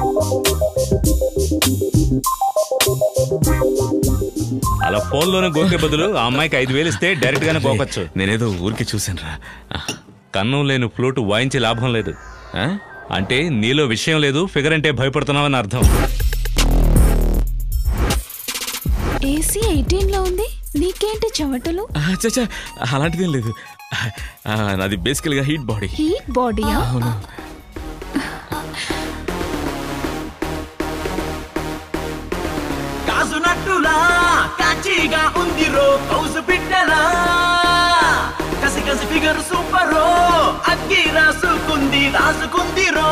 అలా ఫోన్లోనే గోకే బదులు ఆ అమ్మాయికి ఐదు వేలు ఇస్తే డైరెక్ట్ గానే గోకొచ్చు నేనేదో ఊరికి చూశాను రా కన్నం లేని ఫ్లూట్ వాయించే లాభం లేదు అంటే నీలో విషయం లేదు ఫిగర్ అంటే భయపడుతున్నావని అర్థం ఏసీ ఎయిటీన్ లో ఉంది నీకేంటి చెమటలు చచ్చా అలాంటిదేం లేదు ఆ, నాది బేసికల్గా హీట్ బాడీ హీట్ బాడీయా అవును కాసునట్టులా కాచిగా ఉంది రో కౌసు బిడ్డలా కసి కసి ఫిగర్ సూపరో అగ్గి రాసుకుంది రాసుకుంది రో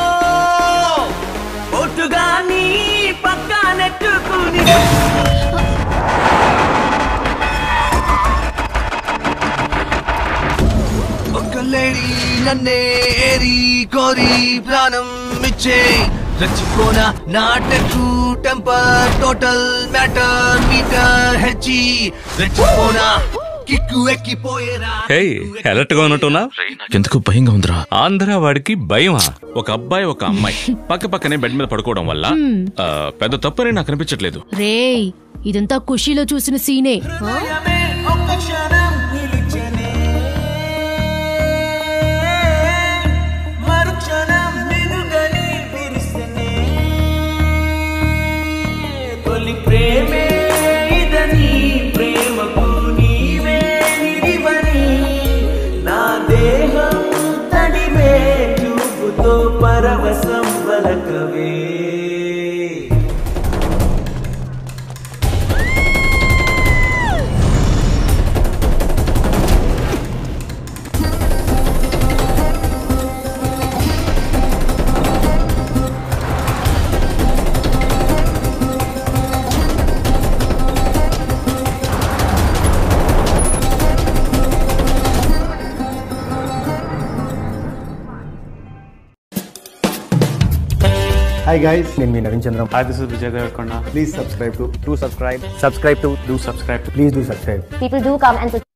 ఒట్టుగా నీ పక్క నెట్టుకుని ఒక లేడీ నన్నే ఏరి కోరి ప్రాణం ఇచ్చే రచ్చిపోన నాటకు టెంపర్ టోటల్ మ్యాటర్ మీటర్ హెచ్చి రచ్చిపోన కిక్కు ఎక్కిపోయేరా హే అలర్ట్ గా ఉన్నట్టున్నా ఎందుకు భయంగా ఉందిరా ఆంధ్ర వాడికి భయమా ఒక అబ్బాయి ఒక అమ్మాయి పక్క పక్కనే బెడ్ మీద పడుకోవడం వల్ల ఆ, పెద్ద తప్పని నాకు అనిపించట్లేదు రేయ్ ఇదంతా ఖుషీలో చూసిన సీనే ఆ? ఒక్క క్షణం నిలిచనే మరుక్షణం నిలుగని విరిసెనే తొలి ప్రేమే ఇదని ప్రేమకు నీవే నిడివని నా దేహం తడివే చూపుతో పరవశం వలకవే హాయ్ గైస్ నేను మీ Naveen Chandram Hi, this is Vijay Devarkonda. Please subscribe to Do subscribe. Subscribe to. Do subscribe to. Please do subscribe people do come and